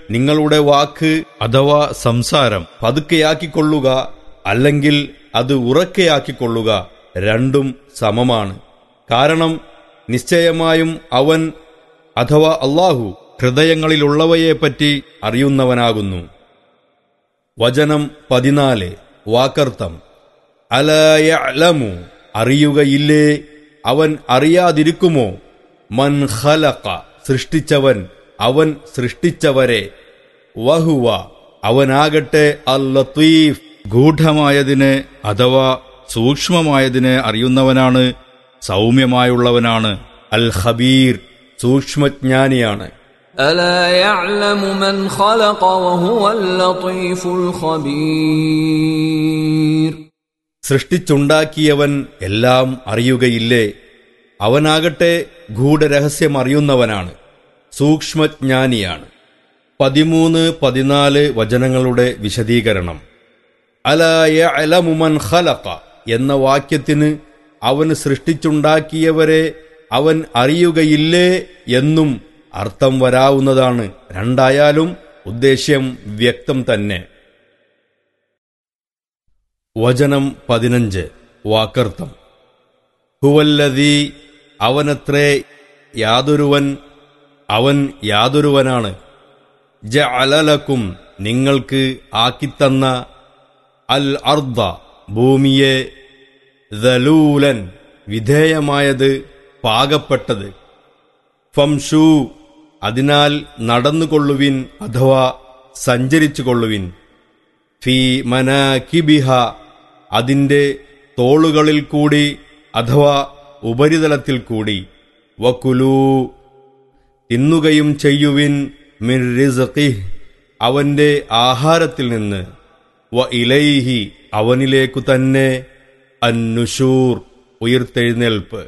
നിങ്ങളുടെ വാക്ക് അഥവാ സംസാരം പതുക്കെയാക്കിക്കൊള്ളുക അല്ലെങ്കിൽ അത് ഉറക്കെയാക്കിക്കൊള്ളുക രണ്ടും സമമാണ് കാരണം നിശ്ചയമായും അവൻ അഥവാ അള്ളാഹു ഹൃദയങ്ങളിലുള്ളവയെപ്പറ്റി അറിയുന്നവനാകുന്നു വചനം പതിനാല് വാക്കർത്ഥം അലയലമു അറിയുകയില്ലേ അവൻ അറിയാതിരിക്കുമോ മൻ ഖലഖ സൃഷ്ടിച്ചവൻ അവൻ സൃഷ്ടിച്ചവരെ വഹുവ അവനാകട്ടെ അൽ ലത്തീഫ് ഗൂഢമായതിനെ അഥവാ സൂക്ഷ്മമായതിനെ അറിയുന്നവനാണ് സൗമ്യമായുള്ളവനാണ് അൽ ഖബീർ സൂക്ഷ്മജ്ഞാനിയാണ് ألا يعلم من خلق وهو اللطيف الخبير സൃഷ്ടിച്ചുണ്ടാക്കിയവൻ എല്ലാം അറിയുകയില്ലേ അവനാകട്ടെ ഗൂഢരഹസ്യം അറിയുന്നവനാണ് സൂക്ഷ്മജ്ഞാനിയാണ് പതിമൂന്ന് പതിനാല് വചനങ്ങളുടെ വിശദീകരണം അലായ അലമുമൻ ഖലഖ എന്ന വാക്യത്തിന് അവൻ സൃഷ്ടിച്ചുണ്ടാക്കിയവരെ അവൻ അറിയുകയില്ലേ എന്നും അർത്ഥം വരാവുന്നതാണ് രണ്ടായാലും ഉദ്ദേശ്യം വ്യക്തം തന്നെ വചനം പതിനഞ്ച് വാക്കർത്ഥം ഹുവല്ലതി അവനത്രേ യാതൊരുവൻ അവൻ യാതൊരുവനാണ് ജ അലലക്കും നിങ്ങൾക്ക് ആക്കിത്തന്ന അൽ അർദ ഭൂമിയെ ദലൂലൻ വിധേയമായത് പാകപ്പെട്ടത് ഫംഷു അതിനാൽ നടന്നുകൊള്ളുവിൻ അഥവാ സഞ്ചരിച്ചുകൊള്ളുവിൻ ഫി മനാകിബിഹ അതിന്റെ തോളുകളിൽ കൂടി അഥവാ ഉപരിതലത്തിൽ കൂടി വക്കുലൂ തിന്നുകയും ചെയ്യുവിൻ മിർ റിസ്ഖിഹ് അവന്റെ ആഹാരത്തിൽ നിന്ന് വ ഇലൈഹി അവനിലേക്കു തന്നെ അന്നുഷൂർ ഉയർത്തെഴുന്നേൽപ്പ്